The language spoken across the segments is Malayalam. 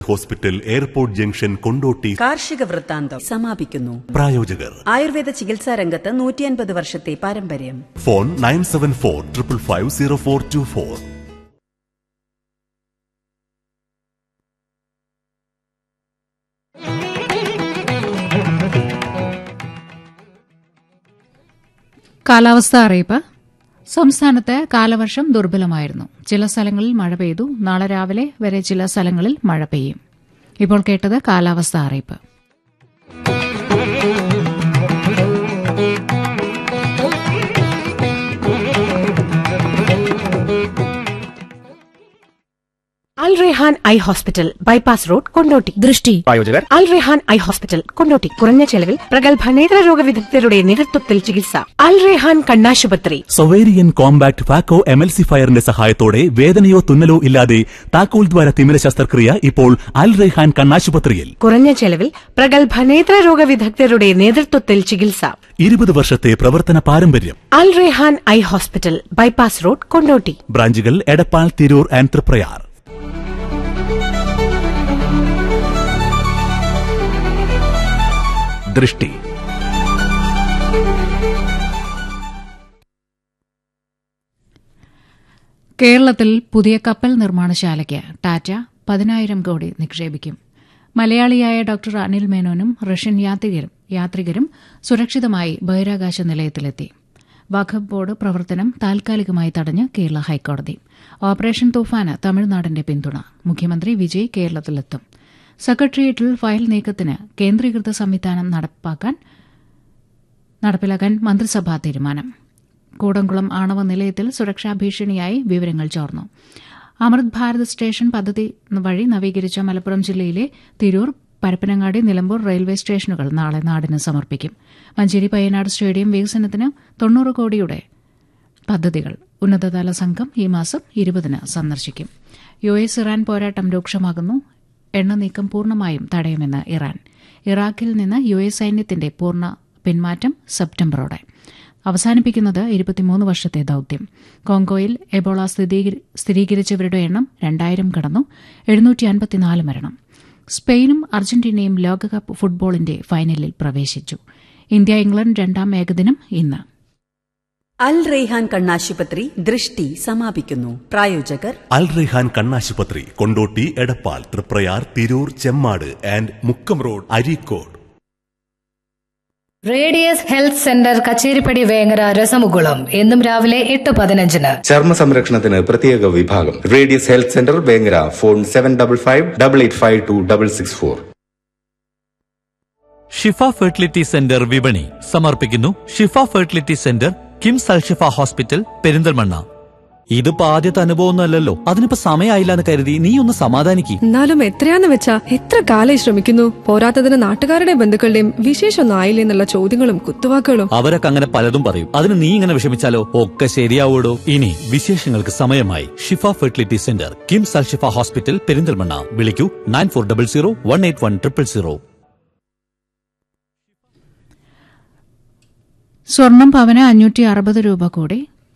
ഹോസ്പിറ്റൽ എയർപോർട്ട് ജംഗ്ഷൻ കൊണ്ടോട്ടി കാർഷിക വൃത്താന്തം സമാപിക്കുന്നു പ്രായോജകർ ആയുർവേദ ചികിത്സാ രംഗത്ത് നൂറ്റിയൻപത് വർഷത്തെ പാരമ്പര്യം phone nine seven four triple five zero four two four കാലാവസ്ഥ അറിയിപ്പ് സംസ്ഥാനത്ത് കാലവർഷം ദുർബലമായിരുന്നു ചില സ്ഥലങ്ങളിൽ മഴ പെയ്തു നാളെ രാവിലെ വരെ ചില സ്ഥലങ്ങളിൽ മഴ പെയ്യും ഇപ്പോൾ കേട്ടത് കാലാവസ്ഥ അറിയിപ്പ് Al Rehan eye hospital bypass road Kondotty ദൃഷ്ടി പ്രായോജകർ അൽ റെഹാൻ ഐ ഹോസ്പിറ്റൽ കൊണ്ടോട്ടി കുറഞ്ഞ ചെലവിൽ പ്രഗത്ഭ നേത്രരോഗ വിദഗ്ധരുടെ നേതൃത്വത്തിൽ ചികിത്സ അൽ റെഹാൻ കണ്ണാശുപത്രി സൊവേരിയൻ കോമ്പാക്ട് ഫാക്കോ എമൽസിഫയറിന്റെ സഹായത്തോടെ വേദനയോ തുന്നലോ ഇല്ലാതെ താക്കോൽ ദ്വാര തിമിര ശസ്ത്രക്രിയ ഇപ്പോൾ അൽ റെഹാൻ കണ്ണാശുപത്രിയിൽ കുറഞ്ഞ ചെലവിൽ പ്രഗത്ഭ നേത്രരോഗ വിദഗ്ധരുടെ നേതൃത്വത്തിൽ ചികിത്സ ഇരുപത് വർഷത്തെ പ്രവർത്തന പാരമ്പര്യം Al Rehan eye hospital bypass road Kondotty ബ്രാഞ്ചുകൾ എടപ്പാൾ തിരൂർ ആൻഡ് തൃപ്രയാർ ദൃഷ്ടി കേരളത്തിൽ പുതിയ കപ്പൽ നിർമ്മാണശാലയ്ക്ക് ടാറ്റ പതിനായിരം കോടി നിക്ഷേപിക്കും മലയാളിയായ ഡോക്ടർ അനിൽ മേനോനും റഷ്യൻ യാത്രികരും യാത്രികരും സുരക്ഷിതമായി ബഹിരാകാശ നിലയത്തിലെത്തി വഖഫ് ബോർഡ് പ്രവർത്തനം താൽക്കാലികമായി തടഞ്ഞ് കേരള ഹൈക്കോടതി ഓപ്പറേഷൻ തൂഫാന് തമിഴ്നാടിന്റെ പിന്തുണ മുഖ്യമന്ത്രി വിജയ് കേരളത്തിലെത്തും സെക്രട്ടേറിയറ്റിൽ ഫയൽ നീക്കത്തിന് കേന്ദ്രീകൃത സംവിധാനം നടപ്പാക്കാൻ നടപ്പിലാക്കാൻ മന്ത്രിസഭാ തീരുമാനം കൂടംകുളം ആണവ നിലയത്തിൽ സുരക്ഷാ ഭീഷണിയായി വിവരങ്ങൾ ചോർന്നു അമൃത് ഭാരത് സ്റ്റേഷൻ പദ്ധതി വഴി നവീകരിച്ച മലപ്പുറം ജില്ലയിലെ തിരൂർ പരപ്പനങ്ങാടി നിലമ്പൂർ റെയിൽവേ സ്റ്റേഷനുകൾ നാളെ നാടിന് സമർപ്പിക്കും മഞ്ചേരി പയ്യനാട് സ്റ്റേഡിയം വികസനത്തിന് തൊണ്ണൂറ് കോടിയുടെ പദ്ധതികൾ ഉന്നതതല സംഘം ഈ മാസം ഇരുപതിന് സന്ദർശിക്കും യു എസ് ഇറാൻ പോരാട്ടം രൂക്ഷമാകുന്നു എണ്ണ നീക്കം പൂർണ്ണമായും തടയുമെന്ന് ഇറാൻ ഇറാഖിൽ നിന്ന് യു എസ് സൈന്യത്തിന്റെ പൂർണ്ണ പിന്മാറ്റം സെപ്റ്റംബറോടെ അവസാനിപ്പിക്കുന്നത് ഇരുപത്തിമൂന്ന് വർഷത്തെ ദൌത്യം കോങ്കോയിൽ എബോള സ്ഥിരീകരി- സ്ഥിരീകരിച്ചവരുടെ എണ്ണം രണ്ടായിരം കടന്നു എഴുന്നൂറ്റി അൻപത്തിനാല് മരണം സ്പെയിനും അർജന്റീനയും ലോകകപ്പ് ഫുട്ബോളിന്റെ ഫൈനലിൽ പ്രവേശിച്ചു ഇന്ത്യ ഇംഗ്ലണ്ട് രണ്ടാം ഏകദിനം ഇന്ന് അൽ റെയ്ഹാൻ കണ്ണാശുപത്രി ദൃഷ്ടി സമാപിക്കുന്നു പ്രായോജകർ അൽ റെഹാൻ കണ്ണാശുപത്രി Kondotty Edappal Triprayar Tirur Chemmad and Mukkam road Areekode radius health centre Kacheripadi Vengara രസമുകുളം എന്നും രാവിലെ എട്ട് പതിനഞ്ചിന് ചർമ്മ സംരക്ഷണത്തിന് പ്രത്യേക വിഭാഗം radius health centre Vengara phone seven double five double eight five two double six four Shifa fertility centre വിപണി സമർപ്പിക്കുന്നു Shifa fertility centre KIMS Alshifa hospital Perinthalmanna ഇതിപ്പോ ആദ്യത്തെ അനുഭവമൊന്നുമല്ലല്ലോ അതിനിപ്പോ സമയമായില്ല എന്ന് കരുതി നീ ഒന്ന് സമാധാനിക്ക് എന്നാലും എത്രയാന്ന് വെച്ചാ എത്ര കാലായി ശ്രമിക്കുന്നു പോരാത്തതിന് നാട്ടുകാരുടെയും ബന്ധുക്കളുടെയും വിശേഷമൊന്നും ആയില്ലേ എന്നുള്ള ചോദ്യങ്ങളും കുത്തുവാക്കുകളും അവരൊക്കെ അങ്ങനെ പലതും പറയും അതിന് നീ ഇങ്ങനെ വിഷമിച്ചാലോ ഒക്കെ ശരിയാവൂടോ ഇനി വിശേഷങ്ങൾക്ക് സമയമായി Shifa fertility centre KIMS Alshifa hospital Perinthalmanna വിളിക്കൂ nine four double zero one eight one triple zero സ്വർണം പവന് അഞ്ഞൂറ്റി അറുപത് രൂപ കൂടി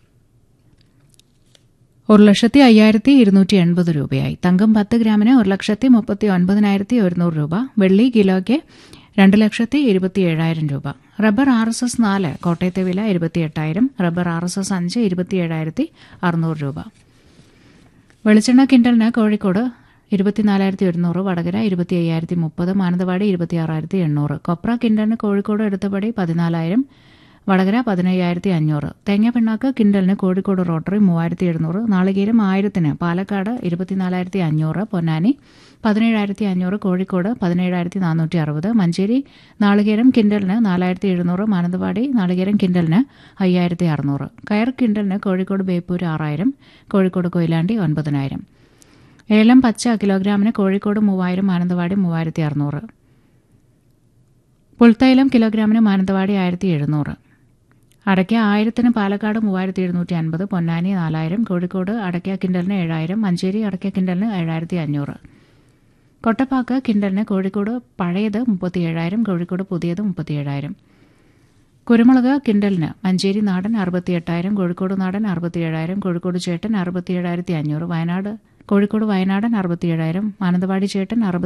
ഒരു ലക്ഷത്തി അയ്യായിരത്തി ഇരുന്നൂറ്റി എൺപത് രൂപയായി തങ്കം പത്ത് ഗ്രാമിന് ഒരു ലക്ഷത്തി മുപ്പത്തി ഒൻപതിനായിരത്തി ഒരുന്നൂറ് രൂപ വെള്ളി കിലോയ്ക്ക് രണ്ട് ലക്ഷത്തി ഇരുപത്തി ഏഴായിരം രൂപ റബ്ബർ ആർ എസ് എസ് നാല് കോട്ടയത്തെ വില ഇരുപത്തി എട്ടായിരം റബ്ബർ ആർ എസ് എസ് അഞ്ച് ഇരുപത്തി ഏഴായിരത്തി അറുന്നൂറ് രൂപ വെളിച്ചെണ്ണ കിൻഡലിന് കോഴിക്കോട് ഇരുപത്തിനാലായിരത്തി ഒരുന്നൂറ് വടകര ഇരുപത്തി അയ്യായിരത്തി മുപ്പത് മാനന്തവാടി ഇരുപത്തി ആറായിരത്തി എണ്ണൂറ് കൊപ്ര കിൻഡലിന് കോഴിക്കോട് എടുത്തപടി പതിനാലായിരം വടകര പതിനയ്യായിരത്തി അഞ്ഞൂറ് തേങ്ങ പിണ്ണാക്ക് കിൻഡലിന് കോഴിക്കോട് റോട്ടറി മൂവായിരത്തി എഴുന്നൂറ് നാളികേരം ആയിരത്തിന് പാലക്കാട് ഇരുപത്തിനാലായിരത്തി അഞ്ഞൂറ് പൊന്നാനി പതിനേഴായിരത്തി അഞ്ഞൂറ് കോഴിക്കോട് പതിനേഴായിരത്തി നാനൂറ്റി അറുപത് മഞ്ചേരി നാളികേരം കിൻഡലിന് നാലായിരത്തി എഴുന്നൂറ് മാനന്തവാടി നാളികേരം കിൻഡലിന് അയ്യായിരത്തി അറുന്നൂറ് കയർ കിൻഡലിന് കോഴിക്കോട് ബേപ്പൂർ ആറായിരം കോഴിക്കോട് കൊയിലാണ്ടി ഒൻപതിനായിരം ഏലം പച്ച കിലോഗ്രാമിന് കോഴിക്കോട് മൂവായിരം മാനന്തവാടി മൂവായിരത്തി അറുന്നൂറ് പുൽത്തൈലം കിലോഗ്രാമിന് മാനന്തവാടി ആയിരത്തി എഴുന്നൂറ് അടയ്ക്ക ആയിരത്തിന് പാലക്കാട് മൂവായിരത്തി എഴുന്നൂറ്റി അൻപത് പൊന്നാനി നാലായിരം കോഴിക്കോട് അടയ്ക്ക കിൻഡലിന് ഏഴായിരം മഞ്ചേരി അടയ്ക്ക കിൻഡലിന് ഏഴായിരത്തി അഞ്ഞൂറ് കൊട്ടപ്പാക്ക് കിൻഡലിന് കോഴിക്കോട് പഴയത് മുപ്പത്തി ഏഴായിരം കോഴിക്കോട് പുതിയത് മുപ്പത്തി ഏഴായിരം കുരുമുളക് കിൻഡലിന് മഞ്ചേരി നാടൻ അറുപത്തി എട്ടായിരം കോഴിക്കോട് നാടൻ അറുപത്തി ഏഴായിരം കോഴിക്കോട് ചേട്ടൻ അറുപത്തി ഏഴായിരത്തി അഞ്ഞൂറ് വയനാട് കോഴിക്കോട് വയനാടൻ അറുപത്തിയേഴായിരം മാനന്തവാടി ചേട്ടൻ അറുപത്തി